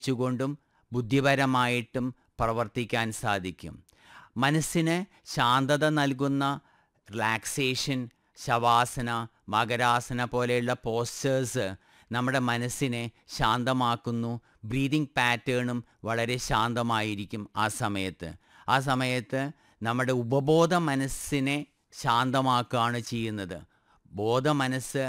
ച്ചുകൊണ്ടും ബുദ്ധിപരമായിട്ടും പ്രവർത്തിക്കാൻ സാധിക്കും മനസ്സിന് ശാന്തത നൽകുന്ന റിലാക്സേഷൻ ശവാസന മകരാസന പോലെയുള്ള പോസ്റ്റേഴ്സ് നമ്മുടെ മനസ്സിനെ ശാന്തമാക്കുന്നു ബ്രീതിങ് പാറ്റേണും വളരെ ശാന്തമായിരിക്കും ആ സമയത്ത് ആ സമയത്ത് നമ്മുടെ ഉപബോധ മനസ്സിനെ ശാന്തമാക്കുകയാണ് ചെയ്യുന്നത് ബോധ മനസ്സ്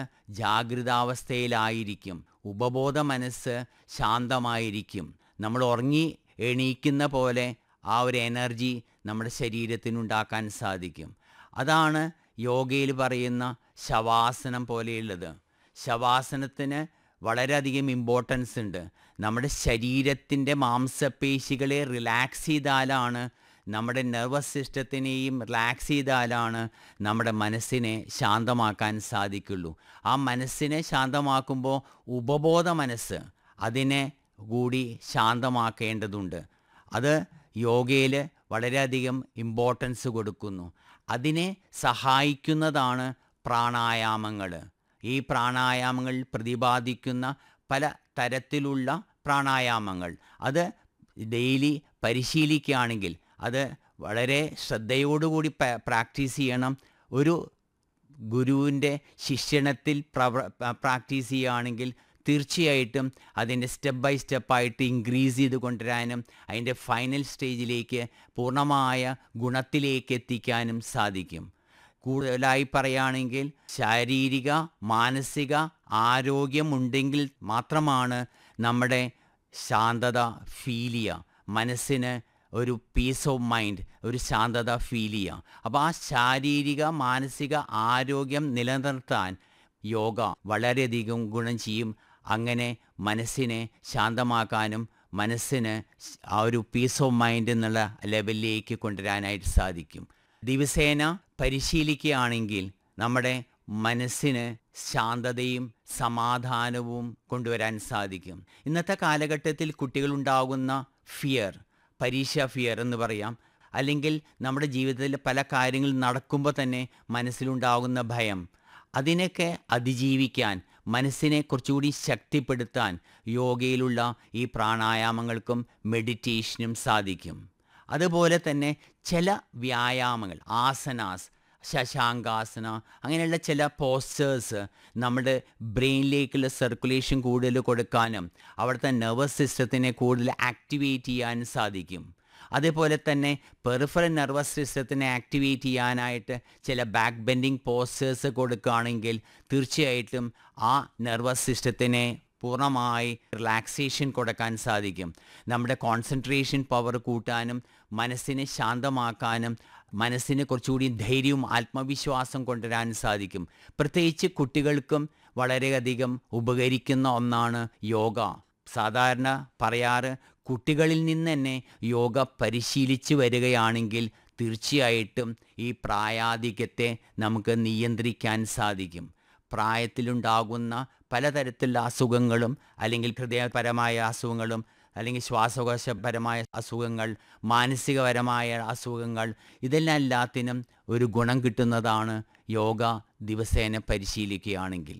ജാഗ്രതാവസ്ഥയിലായിരിക്കും ഉപബോധ മനസ്സ് ശാന്തമായിരിക്കും നമ്മൾ ഉറങ്ങി എണീക്കുന്ന പോലെ ആ ഒരു എനർജി നമ്മുടെ ശരീരത്തിനുണ്ടാക്കാൻ സാധിക്കും അതാണ് യോഗയിൽ പറയുന്ന ശവാസനം പോലെയുള്ളത് ശവാസനത്തിന് വളരെയധികം ഇമ്പോർട്ടൻസ് ഉണ്ട് നമ്മുടെ ശരീരത്തിൻ്റെ മാംസപേശികളെ റിലാക്സ് ചെയ്താലാണ് നമ്മുടെ നെർവസ് സിസ്റ്റത്തിനെയും റിലാക്സ് ചെയ്താലാണ് നമ്മുടെ മനസ്സിനെ ശാന്തമാക്കാൻ സാധിക്കുള്ളൂ ആ മനസ്സിനെ ശാന്തമാക്കുമ്പോൾ ഉപബോധ മനസ്സ് അതിനെ കൂടി ശാന്തമാക്കേണ്ടതുണ്ട് അത് യോഗയിൽ വളരെയധികം ഇമ്പോർട്ടൻസ് കൊടുക്കുന്നു അതിനെ സഹായിക്കുന്നതാണ് പ്രാണായാമങ്ങൾ ഈ പ്രാണായാമങ്ങളിൽ പ്രതിപാദിക്കുന്ന പല തരത്തിലുള്ള പ്രാണായാമങ്ങൾ അത് ഡെയിലി പരിശീലിക്കുകയാണെങ്കിൽ അത് വളരെ ശ്രദ്ധയോടുകൂടി പ്രാക്ടീസ് ചെയ്യണം ഒരു ഗുരുവിൻ്റെ ശിക്ഷണത്തിൽ പ്രവ പ്രാക്ടീസ് ചെയ്യുകയാണെങ്കിൽ തീർച്ചയായിട്ടും അതിൻ്റെ സ്റ്റെപ്പ് ബൈ സ്റ്റെപ്പായിട്ട് ഇൻക്രീസ് ചെയ്ത് കൊണ്ടുവരാനും അതിൻ്റെ ഫൈനൽ സ്റ്റേജിലേക്ക് പൂർണ്ണമായ ഗുണത്തിലേക്ക് എത്തിക്കാനും സാധിക്കും കൂടുതലായി പറയുകയാണെങ്കിൽ ശാരീരിക മാനസിക ആരോഗ്യമുണ്ടെങ്കിൽ മാത്രമാണ് നമ്മുടെ ശാന്തത ഫീൽ ചെയ്യുക മനസ്സിന് ഒരു പീസ് ഓഫ് മൈൻഡ് ഒരു ശാന്തത ഫീൽ ചെയ്യുക അപ്പോൾ ആ ശാരീരിക മാനസിക ആരോഗ്യം നിലനിർത്താൻ യോഗ വളരെയധികം ഗുണം ചെയ്യും അങ്ങനെ മനസ്സിനെ ശാന്തമാക്കാനും മനസ്സിന് ആ ഒരു പീസ് ഓഫ് മൈൻഡ് എന്നുള്ള ലെവലിലേക്ക് കൊണ്ടുവരാനായിട്ട് സാധിക്കും ദിവസേന പരിശീലിക്കുകയാണെങ്കിൽ നമ്മുടെ മനസ്സിന് ശാന്തതയും സമാധാനവും കൊണ്ടുവരാൻ സാധിക്കും ഇന്നത്തെ കാലഘട്ടത്തിൽ കുട്ടികളുണ്ടാകുന്ന ഫിയർ പരീക്ഷ ഫിയർ എന്ന് പറയാം അല്ലെങ്കിൽ നമ്മുടെ ജീവിതത്തിൽ പല കാര്യങ്ങൾ നടക്കുമ്പോൾ തന്നെ മനസ്സിലുണ്ടാകുന്ന ഭയം അതിനൊക്കെ അതിജീവിക്കാൻ മനസ്സിനെ കുറച്ചുകൂടി ശക്തിപ്പെടുത്താൻ യോഗയിലുള്ള ഈ പ്രാണായാമങ്ങൾക്കും മെഡിറ്റേഷനും സാധിക്കും അതുപോലെ തന്നെ ചില വ്യായാമങ്ങൾ ആസനാസ് ശശാങ്കാസന അങ്ങനെയുള്ള ചില പോസ്റ്റേഴ്സ് നമ്മുടെ ബ്രെയിനിലേക്കുള്ള സർക്കുലേഷൻ കൂടുതൽ കൊടുക്കാനും അവിടുത്തെ നെർവസ് സിസ്റ്റത്തിനെ കൂടുതൽ ആക്ടിവേറ്റ് ചെയ്യാനും സാധിക്കും അതേപോലെ തന്നെ പെറിഫറൽ നെർവസ് സിസ്റ്റത്തിനെ ആക്ടിവേറ്റ് ചെയ്യാനായിട്ട് ചില ബാക്ക് ബെൻഡിങ് പോസ്റ്റേഴ്സ് കൊടുക്കുകയാണെങ്കിൽ തീർച്ചയായിട്ടും ആ നെർവസ് സിസ്റ്റത്തിനെ പൂർണ്ണമായി റിലാക്സേഷൻ കൊടുക്കാൻ സാധിക്കും നമ്മുടെ കോൺസെൻട്രേഷൻ പവർ കൂട്ടാനും മനസ്സിനെ ശാന്തമാക്കാനും മനസ്സിന് കുറച്ചുകൂടി ധൈര്യവും ആത്മവിശ്വാസം കൊണ്ടുവരാനും സാധിക്കും പ്രത്യേകിച്ച് കുട്ടികൾക്കും വളരെയധികം ഉപകരിക്കുന്ന ഒന്നാണ് യോഗ സാധാരണ പറയാറ് കുട്ടികളിൽ നിന്ന് തന്നെ യോഗ പരിശീലിച്ച് വരികയാണെങ്കിൽ തീർച്ചയായിട്ടും ഈ പ്രായാധിക്യത്തെ നമുക്ക് നിയന്ത്രിക്കാൻ സാധിക്കും പ്രായത്തിലുണ്ടാകുന്ന പലതരത്തിലുള്ള അസുഖങ്ങളും അല്ലെങ്കിൽ ഹൃദയപരമായ അസുഖങ്ങളും അല്ലെങ്കിൽ ശ്വാസകോശപരമായ അസുഖങ്ങൾ മാനസികപരമായ അസുഖങ്ങൾ ഇതെല്ലാം എല്ലാത്തിനും ഒരു ഗുണം കിട്ടുന്നതാണ് യോഗ ദിവസേന പരിശീലിക്കുകയാണെങ്കിൽ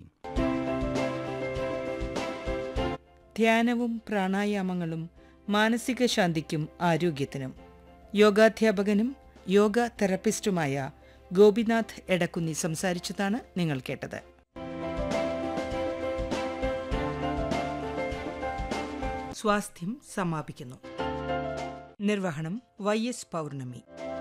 ധ്യാനവും പ്രാണായാമങ്ങളും മാനസിക ശാന്തിക്കും ആരോഗ്യത്തിനും യോഗാധ്യാപകനും യോഗ തെറപ്പിസ്റ്റുമായ ഗോപിനാഥ് എടക്കുന്നി സംസാരിച്ചതാണ് നിങ്ങൾ കേട്ടത് സ്വാസ്ഥ്യം സമാപിക്കുന്നു നിർവഹണം വൈ എസ് പൗർണമി